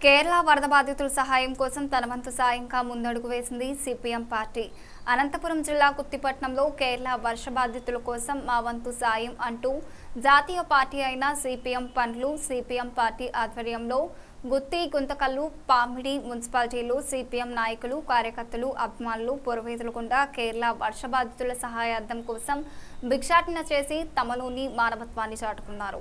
కేరళ వరద బాధితుల సహాయం కోసం తన వంతు సాయంగా ముందడుగు వేసింది సిపిఎం పార్టీ అనంతపురం జిల్లా కుత్తిపట్నంలో కేరళ వర్ష బాధితుల కోసం మా వంతు సాయం అంటూ జాతీయ పార్టీ అయిన సిపిఎం పండ్లు సిపిఎం పార్టీ ఆధ్వర్యంలో గుత్తి గుంతకల్లు పామిడి మున్సిపాలిటీలు సిపిఎం నాయకులు కార్యకర్తలు అభిమానులు పురవేదుల గుండా కేరళ వర్ష బాధితుల సహాయార్థం కోసం భిక్షాటన చేసి తమలోని మానవత్వాన్ని చాటుకున్నారు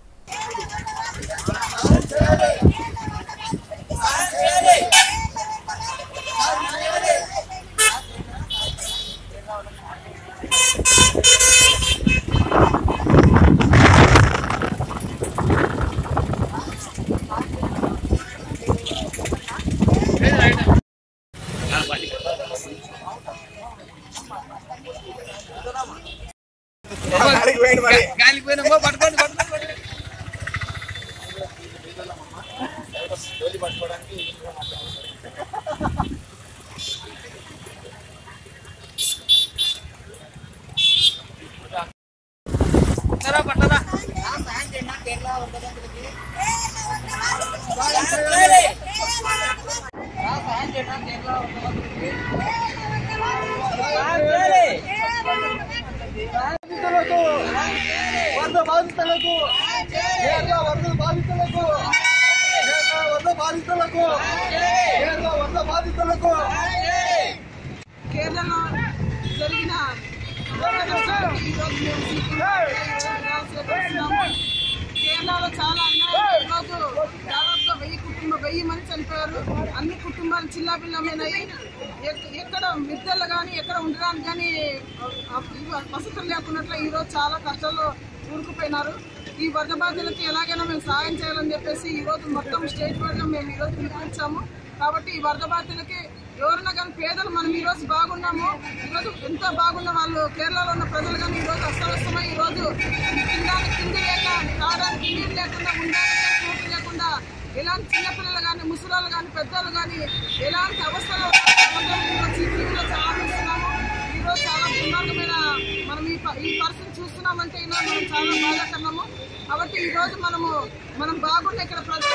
గాలికి పోయినా పట్టుకోండి పట్టుకోండి పట్టరా పట్టరా బాధితులకు వరద బాధితులకు కేరళ వరద బాధితులకు కేరళ వరద బాధితులకు కేరళ వరద బాధితులకు కేరళలో జరిగిన వరదలకు ఈరోజు మేము చేపడుతున్నాము. కేరళలో చాలా అన్యాయం ఈరోజు దాదాపుగా వెయ్యి కుటుంబ వెయ్యి మంది చనిపోయారు అన్ని కుటుంబాలు చిల్లాపిల్లమైనాయి ఎక్- ఎక్కడ మిద్దెలు కానీ ఎక్కడ ఉండడానికి కానీ వసతులు లేకున్నట్లు ఈరోజు చాలా కష్టాల్లో కూరుకుపోయినారు ఈ వరద బాధితులకి ఎలాగైనా మేము సాయం చేయాలని చెప్పేసి ఈరోజు మొత్తం స్టేట్ వైడ్గా మేము ఈరోజు పిలుపునిచ్చాము కాబట్టి ఈ వరద బాధితులకి ఎవరైనా కానీ పేదలు మనం ఈ రోజు బాగున్నాము ఈరోజు ఎంత బాగున్న వాళ్ళు కేరళలో ఉన్న ప్రజలు కానీ ఈరోజు అస్తవ్యస్తమై ఈరోజు తినడానికి తిండి లేక తాగడానికి నీళ్ళు లేకుండా ఉండడానికి చోటు లేకుండా ఎలాంటి చిన్నపిల్లలు కానీ ముసలాళ్ళు కానీ పెద్దలు కానీ ఎలాంటి అవస్థలో ఉన్నారో ఈరోజు ఈ టీవీలో చాలా చూస్తున్నాము ఈరోజు చాలా దుర్మార్గమైన మనం ఈ ప- ఈ పరిస్థితి చూస్తున్నామంటే ఇలా మనం చాలా బాధాకరము కాబట్టి ఈ రోజు మనము మనం బాగున్న ఇక్కడ ప్రతి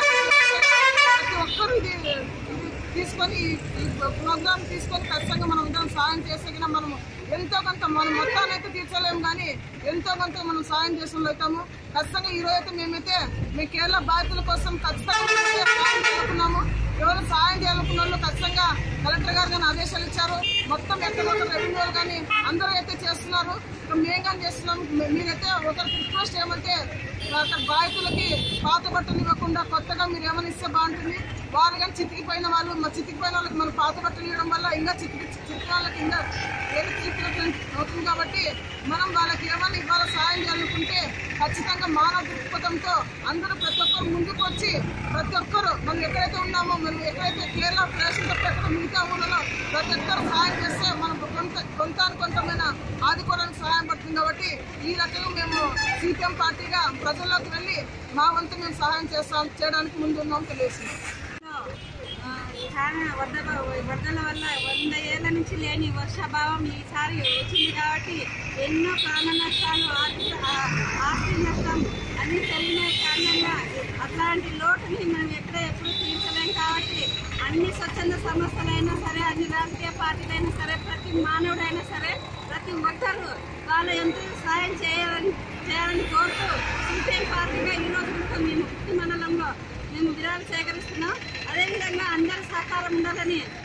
ప్రతి ఒక్కరు ఇది ఇది తీసుకొని ఈ ఈ ప్రోగ్రామ్ తీసుకొని ఖచ్చితంగా మనం అందరం సాయం చేస్తే గిన మనము ఎంతో కొంత మనం మొత్తాన్ని అయితే తీర్చలేము కానీ ఎంతో కొంత మనం సాయం చేసిన అవుతాము ఖచ్చితంగా ఈ రోజు అయితే మేమైతే మీ కేరళ బాధితుల కోసం ఖచ్చితంగా మేమైతే సాయం చేయాలనుకున్నాము ఎవరు సాయం చేయాలనుకున్న వాళ్ళు ఖచ్చితంగా కలెక్టర్ గారు కానీ ఆదేశాలు ఇచ్చారు మొత్తం ఎక్కడ ఒక రెవెన్యూ కానీ అందరూ అయితే చేస్తున్నారు ఇక మేము కానీ చేస్తున్నాం మీ- మీరైతే ఒకరికి రిక్వెస్ట్ ఏమంటే అక్కడ బాధితులకి పాత బట్టలు ఇవ్వకుండా కొత్తగా మీరు ఏమైనా ఇస్తే బాగుంటుంది వారు కానీ చితికిపోయిన వాళ్ళు మా చితికిపోయిన వాళ్ళకి మనం పాత బట్టలు ఇవ్వడం వల్ల ఇంకా చితికి చితికిన వాళ్ళకి ఇంకా ఏది చితికినట్టు అవుతుంది కాబట్టి మనం వాళ్ళకి ఏమైనా ఇవ్వాలో సాయం చేయాలనుకుంటే ఖచ్చితంగా మానవ దృక్పథంతో అందరూ ప్రతి ఒక్కరు ముందుకు వచ్చి ప్రతి ఒక్కరు మనం ఎక్కడైతే ఉన్నామో మనం ఎక్కడైతే కేరళ ప్రదేశం తప్ప ఎక్కడ మిగతా ఊళ్ళలో ప్రతి ఒక్కరు సహాయం చేస్తే మనం కొంత కొంత కొంతమైన ఆదుకోవడానికి సహాయం పడుతుంది కాబట్టి ఈ రకంగా మేము సిపిఎం పార్టీగా ప్రజల్లోకి వెళ్ళి మా వంతు మేము సహాయం చేస్తాం చేయడానికి ముందు ఉన్నాం తెలియజేస్తున్నాం ఆ, చాలా వరద వరదల వల్ల వంద ఏళ్ల నుంచి లేని వర్షాభావం ఈసారి వచ్చింది కాబట్టి ఎన్నో ప్రాణ నష్టాలు ఆర్థిక ఆ- ఆస్తి నష్టం అన్ని జరిగిన కారణంగా అట్లాంటి లోటుని మనం ఎక్కడ ఎప్పుడు తీర్చలేం కాబట్టి అన్ని స్వచ్ఛంద సంస్థలైనా సరే అన్ని రాజకీయ పార్టీలైనా సరే ప్రతి మానవుడైనా సరే ప్రతి ఒక్కరూ వాళ్ళ ఎంత సాయం చేయాలని చేయాలని కోరుతూ సిపిఎం పార్టీగా ఈరోజు కూడా మేము కుట్టి మండలంలో మేము విరాళాలు సేకరిస్తున్నాం అదేవిధంగా అందరి సహకారం ఉండాలని